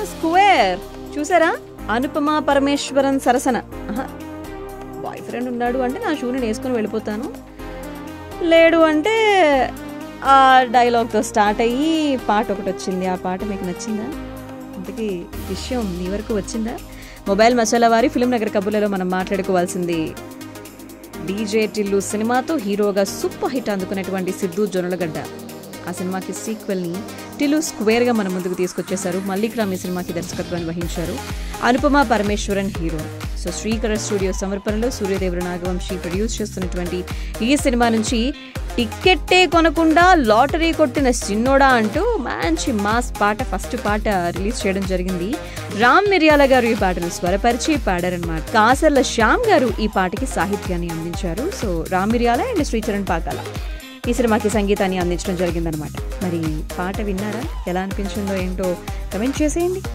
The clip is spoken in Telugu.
స్క్వేర్ చూసారా అనుపమ పరమేశ్వరన్ సరసన బాయ్ ఫ్రెండ్ ఉన్నాడు అంటే నా షూ నేను వేసుకొని వెళ్ళిపోతాను లేడు అంటే ఆ డైలాగ్తో స్టార్ట్ అయ్యి పాట ఒకటి వచ్చింది ఆ పాట మీకు నచ్చిందా ఇంతకీ విషయం మీ వరకు వచ్చిందా మొబైల్ మసాలా వారి ఫిలిం నగర్ కబుర్లలో మనం మాట్లాడుకోవాల్సింది డీజే టిల్లు సినిమాతో హీరోగా సూపర్ హిట్ అందుకున్నటువంటి సిద్ధు జొన్నలగడ్డ ఆ సినిమాకి సీక్వెల్ని టిల్లు స్క్వేర్గా మన ముందుకు తీసుకొచ్చేశారు మల్లిక్ రామ్ ఈ సినిమాకి దర్శకత్వాన్ని వహించారు Anupama Parameswaran hero so Srikara studio సమర్పణలో సూర్యదేవుడు నాగవంశీ ప్రొడ్యూస్ చేస్తున్నటువంటి ఈ సినిమా నుంచి టిక్కెట్టే కొనకుండా లాటరీ కొట్టిన చిన్నోడా అంటూ మంచి మాస్ పాట ఫస్ట్ పాట రిలీజ్ చేయడం జరిగింది రామ్ మిర్యాల గారు ఈ పాటను స్వరపరిచి పాడారనమాట కాసర్ల శ్యామ్ గారు ఈ పాటకి సాహిత్యాన్ని అందించారు సో రామ్ మిర్యాల అండ్ శ్రీచరణ్ పాకాల ఈ సినిమాకి సంగీతాన్ని అందించడం జరిగిందనమాట మరి పాట విన్నారా ఎలా అనిపించిందో ఏంటో కమెంట్ చేసేయండి